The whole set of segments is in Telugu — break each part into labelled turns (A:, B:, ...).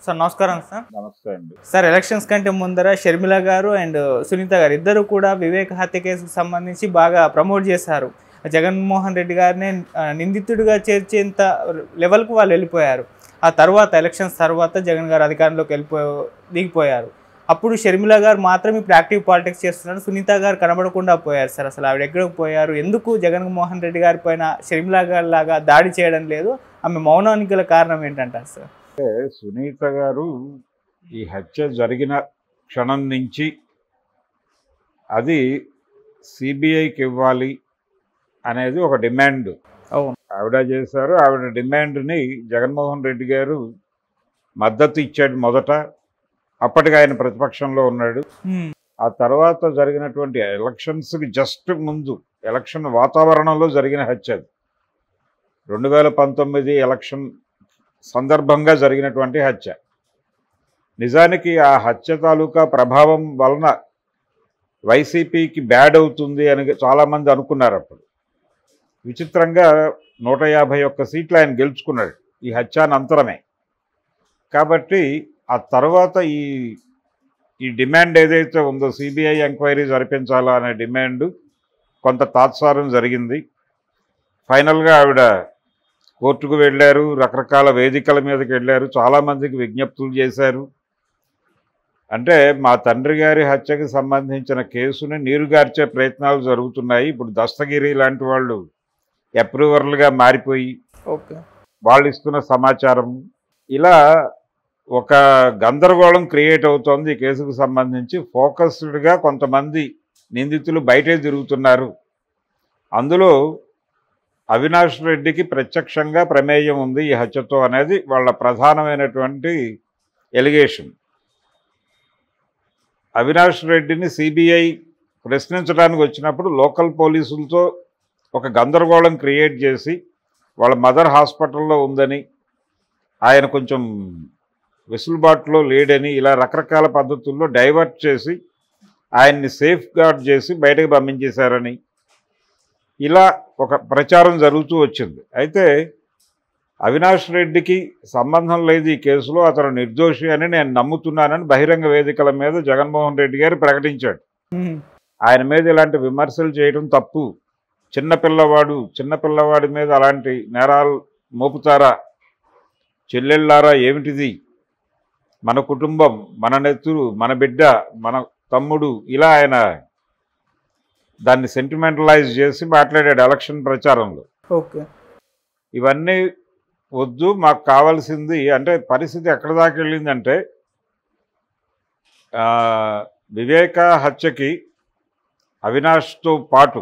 A: సార్ నమస్కారం సార్
B: నమస్తే అండి
A: సార్ ఎలక్షన్స్ కంటే ముందర షర్మిల గారు అండ్ సునీత గారు ఇద్దరు కూడా వివేక్ హత్య కేసుకు సంబంధించి బాగా ప్రమోట్ చేశారు జగన్మోహన్ రెడ్డి గారిని ఆ, నిందితుడిగా చేర్చేంత లెవెల్కు వాళ్ళు వెళ్ళిపోయారు ఆ తర్వాత ఎలక్షన్స్ తర్వాత జగన్ గారు అధికారంలోకి వెళ్ళిపో దిగిపోయారు అప్పుడు షర్మిల గారు మాత్రం ఇప్పుడు యాక్టివ్ పాలిటిక్స్ చేస్తున్నారు సునీత గారు కనబడకుండా పోయారు సార్ అసలు ఆవిడ ఎక్కడికి పోయారు ఎందుకు జగన్మోహన్ రెడ్డి గారి పైన షర్మిల గారి లాగా దాడి చేయడం లేదు ఆమె మౌనానికి గల కారణం ఏంటంటారు సార్
B: సునీత గారు ఈ హత్య జరిగిన క్షణం నుంచి అది సిబిఐకి ఇవ్వాలి అనేది ఒక డిమాండ్
A: అవును
B: ఆవిడ చేశారు ఆవిడ డిమాండ్ని జగన్మోహన్ రెడ్డి గారు మద్దతు ఇచ్చాడు మొదట అప్పటికి ఆయన ప్రతిపక్షంలో ఉన్నాడు
A: హ్మ్.
B: ఆ తర్వాత జరిగినటువంటి ఎలక్షన్స్కి జస్ట్ ముందు ఎలక్షన్ వాతావరణంలో జరిగిన హత్య అది రెండు వేల పంతొమ్మిది ఎలక్షన్ సందర్భంగా జరిగినటువంటి హత్య నిజానికి ఆ హత్య తాలూకా ప్రభావం వలన వైసీపీకి బ్యాడ్ అవుతుంది అని చాలామంది అనుకున్నారు అప్పుడు విచిత్రంగా నూట యాభై ఒక్క సీట్లు ఆయన గెలుచుకున్నాడు ఈ హత్యానంతరమే కాబట్టి ఆ తర్వాత ఈ ఈ డిమాండ్ ఏదైతే ఉందో సిబిఐ ఎంక్వైరీ జరిపించాలా అనే డిమాండ్ కొంత తాత్సారం జరిగింది ఫైనల్గా ఆవిడ కోర్టుకు వెళ్ళారు రకరకాల వేదికల మీదకి వెళ్ళారు చాలామందికి విజ్ఞప్తులు చేశారు అంటే మా తండ్రి గారి హత్యకి సంబంధించిన కేసుని నీరుగార్చే ప్రయత్నాలు జరుగుతున్నాయి ఇప్పుడు దస్తగిరి లాంటి వాళ్ళు అప్రూవర్లుగా మారిపోయి
A: ఓకే
B: వాళ్ళు ఇస్తున్న సమాచారం ఇలా ఒక గందరగోళం క్రియేట్ అవుతోంది ఈ కేసుకు సంబంధించి ఫోకస్డ్గా కొంతమంది నిందితులు బయటే తిరుగుతున్నారు అందులో అవినాష్ రెడ్డికి ప్రత్యక్షంగా ప్రమేయం ఉంది ఈ హత్యతో అనేది వాళ్ళ ప్రధానమైనటువంటి ఎలిగేషన్ అవినాష్ రెడ్డిని సిబిఐ ప్రశ్నించడానికి వచ్చినప్పుడు లోకల్ పోలీసులతో ఒక గందరగోళం క్రియేట్ చేసి వాళ్ళ మదర్ హాస్పిటల్లో ఉందని ఆయన కొంచెం వెసులుబాటులో లేడని ఇలా రకరకాల పద్ధతుల్లో డైవర్ట్ చేసి ఆయన్ని సేఫ్ గార్డ్ చేసి బయటకు పంపించేశారని ఇలా ఒక ప్రచారం జరుగుతూ వచ్చింది అయితే అవినాష్ రెడ్డికి సంబంధం లేదు ఈ కేసులో అతను నిర్దోషి అని నేను నమ్ముతున్నానని బహిరంగ వేదికల మీద జగన్మోహన్ రెడ్డి గారు ప్రకటించాడు
A: హ్మ్.
B: ఆయన మీద ఇలాంటి విమర్శలు చేయడం తప్పు చిన్నపిల్లవాడు చిన్నపిల్లవాడి మీద అలాంటి నేరాలు మోపుతారా చెల్లెళ్ళారా ఏమిటిది మన కుటుంబం మన నెత్తురు మన బిడ్డ మన తమ్ముడు ఇలా ఆయన దాన్ని సెంటిమెంటలైజ్ చేసి మాట్లాడాడు ఎలక్షన్ ప్రచారంలో
A: ఓకే
B: ఇవన్నీ వద్దు మాకు కావాల్సింది అంటే పరిస్థితి ఎక్కడి దాకా వెళ్ళిందంటే ఆ, వివేక హత్యకి అవినాష్తో పాటు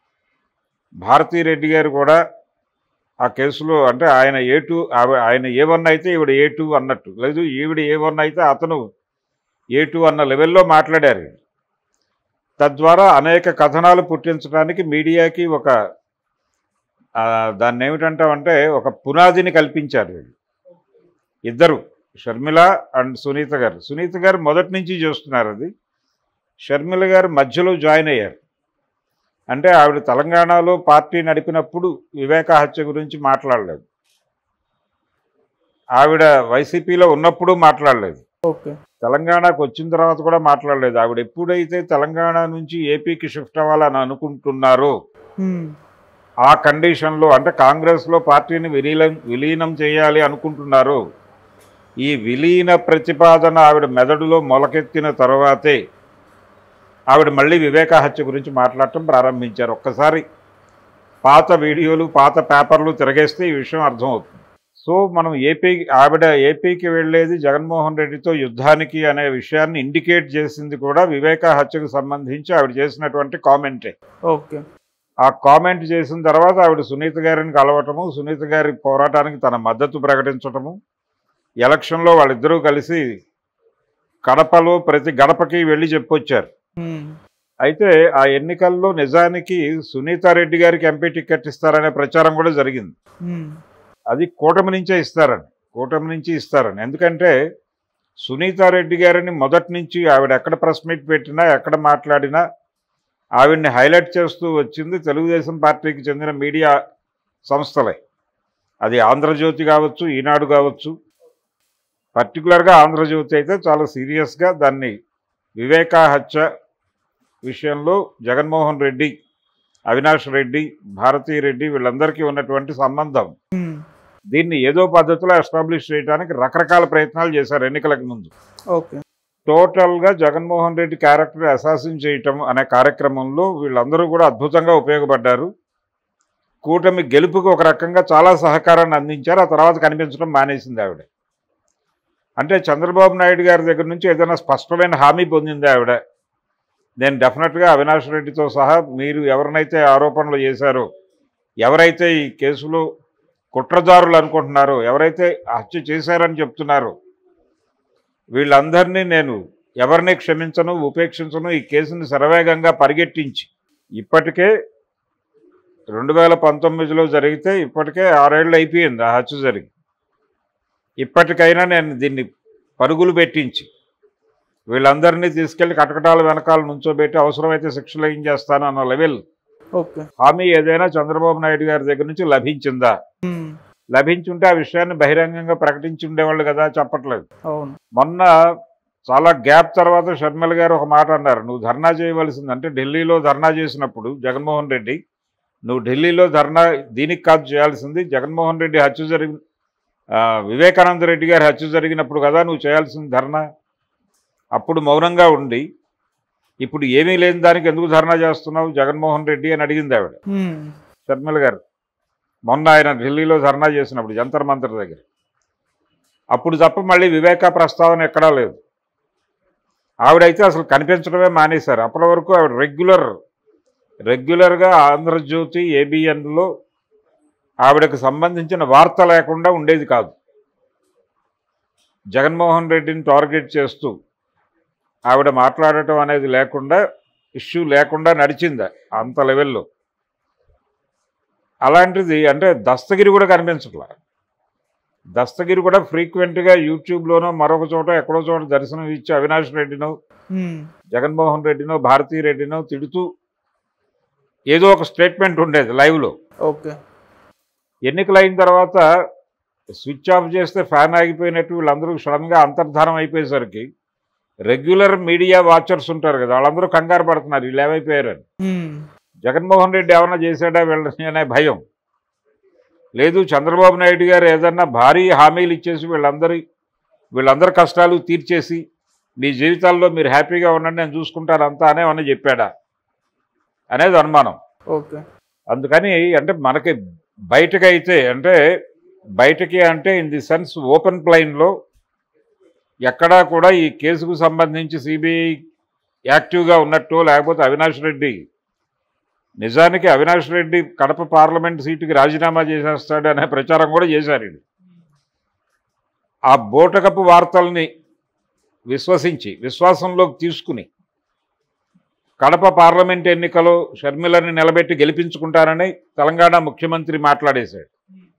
B: భారతీ రెడ్డి గారు కూడా ఆ కేసులో అంటే ఆయన ఏ టూ ఆయన ఏ వన్ అయితే ఈవిడ ఏ టూ అన్నట్టు లేదు ఈవిడ ఏ వన్ అయితే అతను ఏ టూ అన్న లెవెల్లో మాట్లాడారు తద్వారా అనేక కథనాలు పుట్టించడానికి మీడియాకి ఒక ఆ, దాన్ని ఏమిటంటామంటే ఒక పునాదిని కల్పించారు వీళ్ళు ఇద్దరు షర్మిల అండ్ సునీత గారు సునీత గారు మొదటి నుంచి చేస్తున్నారు అది షర్మిల గారు మధ్యలో జాయిన్ అయ్యారు అంటే ఆవిడ తెలంగాణలో పార్టీ నడిపినప్పుడు వివేక హత్య గురించి మాట్లాడలేదు ఆవిడ వైసీపీలో ఉన్నప్పుడు మాట్లాడలేదు
A: ఓకే
B: తెలంగాణకు వచ్చిన తర్వాత కూడా మాట్లాడలేదు ఆవిడ ఎప్పుడైతే తెలంగాణ నుంచి ఏపీకి షిఫ్ట్ అవ్వాలని అనుకుంటున్నారో
A: హ్మ్.
B: ఆ కండిషన్లో అంటే కాంగ్రెస్లో పార్టీని విలీనం విలీనం చేయాలి అనుకుంటున్నారు ఈ విలీన ప్రతిపాదన ఆవిడ మెదడులో మొలకెత్తిన తర్వాతే ఆవిడ మళ్ళీ వివేక హత్య గురించి మాట్లాడటం ప్రారంభించారు ఒక్కసారి పాత వీడియోలు పాత పేపర్లు తిరగేస్తే ఈ విషయం అర్థమవుతుంది సో మనం ఏపీ ఆవిడ ఏపీకి వెళ్ళేది జగన్మోహన్ రెడ్డితో యుద్ధానికి అనే విషయాన్ని ఇండికేట్ చేసింది కూడా వివేక హత్యకు సంబంధించి ఆవిడ చేసినటువంటి కామెంటే
A: ఓకే
B: ఆ కామెంట్ చేసిన తర్వాత ఆవిడ సునీత గారిని కలవటము సునీత గారి పోరాటానికి తన మద్దతు ప్రకటించటము ఎలక్షన్లో వాళ్ళిద్దరూ కలిసి కడపలో ప్రతి గడపకి వెళ్ళి చెప్పొచ్చారు
A: హ్మ్.
B: అయితే ఆ ఎన్నికల్లో నిజానికి సునీతారెడ్డి గారికి ఎంపీ టికెట్ ఇస్తారనే ప్రచారం కూడా జరిగింది
A: హ్మ్.
B: అది కూటమి నుంచే ఇస్తారని కూటమి నుంచి ఇస్తారని ఎందుకంటే సునీతారెడ్డి గారిని మొదటి నుంచి ఆవిడ ఎక్కడ ప్రెస్ మీట్ పెట్టినా ఎక్కడ మాట్లాడినా ఆవిడ్ని హైలైట్ చేస్తూ వచ్చింది తెలుగుదేశం పార్టీకి చెందిన మీడియా సంస్థలే అది ఆంధ్రజ్యోతి కావచ్చు ఈనాడు కావచ్చు పర్టికులర్గా ఆంధ్రజ్యోతి అయితే చాలా సీరియస్గా దాన్ని వివేకా హత్య విషయంలో జగన్మోహన్ రెడ్డి అవినాష్ రెడ్డి భారతీ రెడ్డి వీళ్ళందరికీ ఉన్నటువంటి సంబంధం
A: ఉమ్,
B: దీన్ని ఏదో పద్ధతిలో ఎస్టాబ్లిష్ చేయడానికి రకరకాల ప్రయత్నాలు చేశారు ఎన్నికలకు ముందు
A: ఓకే
B: టోటల్గా జగన్మోహన్ రెడ్డి క్యారెక్టర్ అసాసిన్ చేయటం అనే కార్యక్రమంలో వీళ్ళందరూ కూడా అద్భుతంగా ఉపయోగపడ్డారు కూటమి గెలుపుకు ఒక రకంగా చాలా సహకారాన్ని అందించారు ఆ తర్వాత కనిపించడం మానేసింది ఆవిడ అంటే చంద్రబాబు నాయుడు గారి దగ్గర నుంచి ఏదైనా స్పష్టమైన హామీ పొందింది ఆవిడ నేను డెఫినెట్గా అవినాష్ రెడ్డితో సహా మీరు ఎవరినైతే ఆరోపణలు చేశారో ఎవరైతే ఈ కేసులో కుట్రదారులు అనుకుంటున్నారో ఎవరైతే హత్య చేశారని చెప్తున్నారో వీళ్ళందరినీ నేను ఎవరిని క్షమించను ఉపేక్షించను ఈ కేసుని శరవేగంగా పరిగెట్టించి ఇప్పటికే రెండు వేల పంతొమ్మిదిలో జరిగితే ఇప్పటికే ఆరేళ్ళు అయిపోయింది ఆ హత్య జరిగి ఇప్పటికైనా నేను దీన్ని పరుగులు పెట్టించి వీళ్ళందరినీ తీసుకెళ్లి కటకటాల వెనకాల నుంచోబెట్టి అవసరమైతే శిక్షలు ఏం చేస్తాను అన్న లెవెల్
A: ఓకే
B: హామీ ఏదైనా చంద్రబాబు నాయుడు గారి దగ్గర నుంచి లభించిందా
A: ఉమ్,
B: లభించుంటే ఆ విషయాన్ని బహిరంగంగా ప్రకటించి ఉండేవాళ్ళు కదా చెప్పట్లేదు
A: అవును
B: మొన్న చాలా గ్యాప్ తర్వాత షర్మిల గారు ఒక మాట అన్నారు నువ్వు ధర్నా చేయవలసింది అంటే ఢిల్లీలో ధర్నా చేసినప్పుడు జగన్మోహన్ రెడ్డి నువ్వు ఢిల్లీలో ధర్నా దీనికి కాదు చేయాల్సింది జగన్మోహన్ రెడ్డి హత్య జరిగి ఆ, వివేకానంద రెడ్డి గారి హత్య జరిగినప్పుడు కదా నువ్వు చేయాల్సింది ధర్నా అప్పుడు మౌనంగా ఉండి ఇప్పుడు ఏమీ లేని దానికి ఎందుకు ధర్నా చేస్తున్నావు జగన్మోహన్ రెడ్డి అని అడిగింది ఆవిడ
A: ఉమ్,
B: షర్మిల గారు మొన్న ఆయన ఢిల్లీలో ధర్నా చేసినప్పుడు జంతర్ మంతర్ దగ్గర అప్పుడు తప్ప మళ్ళీ వివేక ప్రస్తావన ఎక్కడా లేదు ఆవిడైతే అసలు కనిపించడమే మానేశారు అప్పటి వరకు ఆవిడ రెగ్యులర్ రెగ్యులర్గా ఆంధ్రజ్యోతి ఏబిఎన్లో ఆవిడకు సంబంధించిన వార్త లేకుండా ఉండేది కాదు జగన్మోహన్ రెడ్డిని టార్గెట్ చేస్తూ ఆవిడ మాట్లాడటం అనేది లేకుండా ఇష్యూ లేకుండా నడిచింది అంత లెవెల్లో అలాంటిది అంటే దస్తగిరి కూడా కనిపించట్లా దస్తగిరి కూడా ఫ్రీక్వెంట్గా యూట్యూబ్లోనో మరొక చోట ఎక్కడో చోట దర్శనం ఇచ్చి అవినాష్ రెడ్డినో
A: ఉమ్,
B: జగన్మోహన్ రెడ్డినో భారతీ రెడ్డినో తిడుతూ ఏదో ఒక స్టేట్మెంట్ ఉండేది లైవ్లో
A: ఓకే
B: ఎన్నికలు అయిన తర్వాత స్విచ్ ఆఫ్ చేస్తే ఫ్యాన్ ఆగిపోయినట్టు వీళ్ళందరూ సడన్గా అంతర్ధానం అయిపోయేసరికి రెగ్యులర్ మీడియా వాచర్స్ ఉంటారు కదా వాళ్ళందరూ కంగారు పడుతున్నారు వీళ్ళు ఏమైపోయారని
A: ఉమ్,
B: జగన్మోహన్ రెడ్డి ఏమన్నా చేశాడా వీళ్ళని అనే భయం లేదు చంద్రబాబు నాయుడు గారు ఏదన్నా భారీ హామీలు ఇచ్చేసి వీళ్ళందరి వీళ్ళందరి కష్టాలు తీర్చేసి మీ జీవితాల్లో మీరు హ్యాపీగా ఉండండి నేను చూసుకుంటాను అంతా అనే ఏమన్నా చెప్పాడా అనేది అనుమానం
A: ఓకే
B: అందుకని అంటే మనకి బయటకైతే అంటే బయటకి అంటే ఇన్ ది సెన్స్ ఓపెన్ ప్లైన్లో ఎక్కడా కూడా ఈ కేసుకు సంబంధించి సిబిఐ యాక్టివ్గా ఉన్నట్టు లేకపోతే అవినాష్ రెడ్డి నిజానికి అవినాష్ రెడ్డి కడప పార్లమెంట్ సీటుకి రాజీనామా చేసేస్తాడు అనే ప్రచారం కూడా చేశారు వీళ్ళు. ఆ బోటకపు వార్తల్ని విశ్వసించి విశ్వాసంలోకి తీసుకుని కడప పార్లమెంట్ ఎన్నికలో షర్మిలని నిలబెట్టి గెలిపించుకుంటారని తెలంగాణ ముఖ్యమంత్రి మాట్లాడేశాడు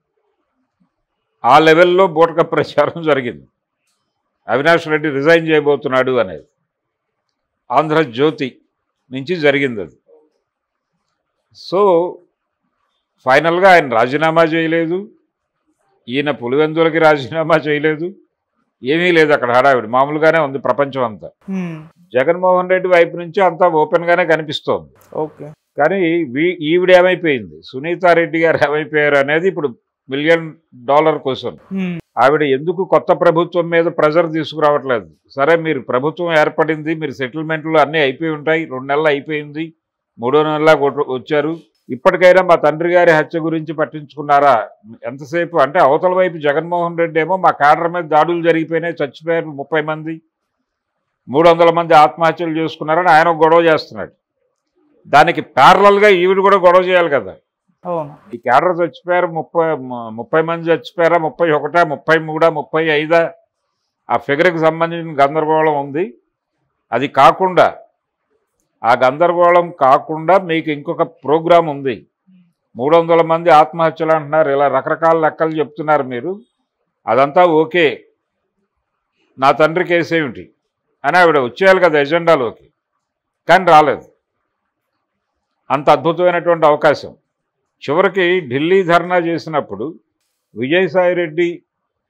B: ఆ లెవెల్లో బోటక ప్రచారం జరిగింది అవినాష్ రెడ్డి రిజైన్ చేయబోతున్నాడు అనేది ఆంధ్రజ్యోతి నుంచి జరిగింది అది సో ఫైనల్గా ఆయన రాజీనామా చేయలేదు ఈయన పులివెందులకి రాజీనామా చేయలేదు ఏమీ లేదు అక్కడ హడావిడి మామూలుగానే ఉంది ప్రపంచం అంతా
A: ఉమ్,
B: జగన్మోహన్ రెడ్డి వైపు నుంచి అంతా ఓపెన్గానే కనిపిస్తోంది
A: ఓకే
B: కానీ వీ ఈవిడ ఏమైపోయింది సునీతారెడ్డి గారు ఏమైపోయారు అనేది ఇప్పుడు మిలియన్ డాలర్ క్వశ్చన్
A: ఉమ్,
B: ఆవిడ ఎందుకు కొత్త ప్రభుత్వం మీద ప్రెజర్ తీసుకురావట్లేదు సరే మీరు ప్రభుత్వం ఏర్పడింది మీరు సెటిల్మెంట్లు అన్నీ అయిపోయి ఉంటాయి రెండు నెలలు అయిపోయింది మూడో నెలలా కొట్టు- వచ్చారు ఇప్పటికైనా మా తండ్రి గారి హత్య గురించి పట్టించుకున్నారా ఎంతసేపు అంటే అవతల వైపు జగన్మోహన్ రెడ్డి ఏమో మా కాడర్ మీద దాడులు జరిగిపోయినాయి చచ్చిపోయారు ముప్పై మంది మూడు వందల మంది ఆత్మహత్యలు చేసుకున్నారని ఆయన ఒక గొడవ చేస్తున్నాడు దానికి ప్యారలల్గా ఈవిడ కూడా గొడవ చేయాలి కదా
A: అవును
B: ఈ క్యాడర్ చచ్చిపోయారు ముప్పై మ- ముప్పై మంది చచ్చిపోయారా ముప్పై ఒకటా ముప్పై మూడా ముప్పై ఐదా ఆ ఫిగర్కి సంబంధించిన గందరగోళం ఉంది అది కాకుండా ఆ గందరగోళం కాకుండా మీకు ఇంకొక ప్రోగ్రాం ఉంది మూడు వందల మంది ఆత్మహత్యలు అంటున్నారు ఇలా రకరకాల లెక్కలు చెప్తున్నారు మీరు అదంతా ఓకే నా తండ్రి కేసు ఏమిటి అని ఆవిడ వచ్చేయాలి కదా ఎజెండాలోకి కానీ రాలేదు అంత అద్భుతమైనటువంటి అవకాశం చివరికి ఢిల్లీ ధర్నా చేసినప్పుడు విజయసాయిరెడ్డి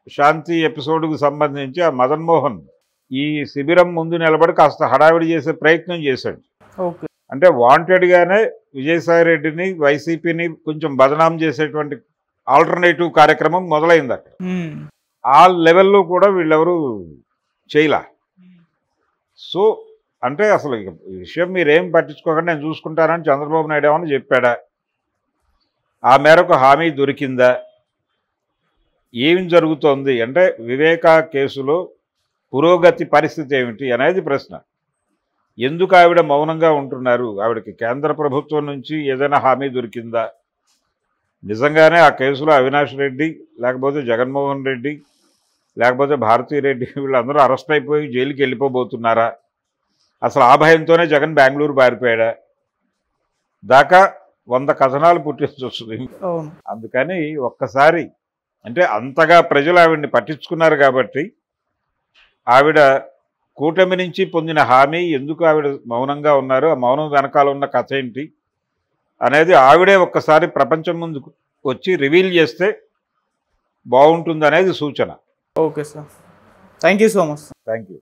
B: శాంతి ఎపిసోడ్కు సంబంధించి ఆ మదన్ మోహన్ ఈ శిబిరం ముందు నిలబడి కాస్త హడావిడి చేసే ప్రయత్నం చేశాడు
A: ఓకే
B: అంటే వాంటెడ్గానే విజయసాయి రెడ్డిని వైసీపీని కొంచెం బదనాం చేసేటువంటి ఆల్టర్నేటివ్ కార్యక్రమం మొదలైంది అక్కడ
A: ఉమ్.
B: ఆ లెవెల్లో కూడా వీళ్ళెవరు చేయలా సో అంటే అసలు ఇక ఈ విషయం మీరేం పట్టించుకోకుండా నేను చూసుకుంటానని చంద్రబాబు నాయుడు ఏమని చెప్పాడా ఆ మేరకు హామీ దొరికిందా ఏం జరుగుతోంది అంటే వివేక కేసులో పురోగతి పరిస్థితి ఏమిటి అనేది ప్రశ్న ఎందుకు ఆవిడ మౌనంగా ఉంటున్నారు ఆవిడకి కేంద్ర ప్రభుత్వం నుంచి ఏదైనా హామీ దొరికిందా నిజంగానే ఆ కేసులో అవినాష్ రెడ్డి లేకపోతే జగన్మోహన్ రెడ్డి లేకపోతే భారతీ రెడ్డి వీళ్ళందరూ అరెస్ట్ అయిపోయి జైలుకి వెళ్ళిపోబోతున్నారా అసలు ఆ భయంతోనే జగన్ బెంగళూరు పారిపోయాడా దాకా వంద కథనాలు పుట్టించవచ్చు
A: అవును
B: అందుకని ఒక్కసారి అంటే అంతగా ప్రజలు ఆవిడ్ని పట్టించుకున్నారు కాబట్టి ఆవిడ కూటమి నుంచి పొందిన హామీ ఎందుకు ఆవిడ మౌనంగా ఉన్నారు ఆ మౌనం వెనకాల ఉన్న కథ ఏంటి అనేది ఆవిడే ఒక్కసారి ప్రపంచం ముందుకు వచ్చి రివీల్ చేస్తే బాగుంటుంది అనేది సూచన
A: okay sir thank you so much
B: thank you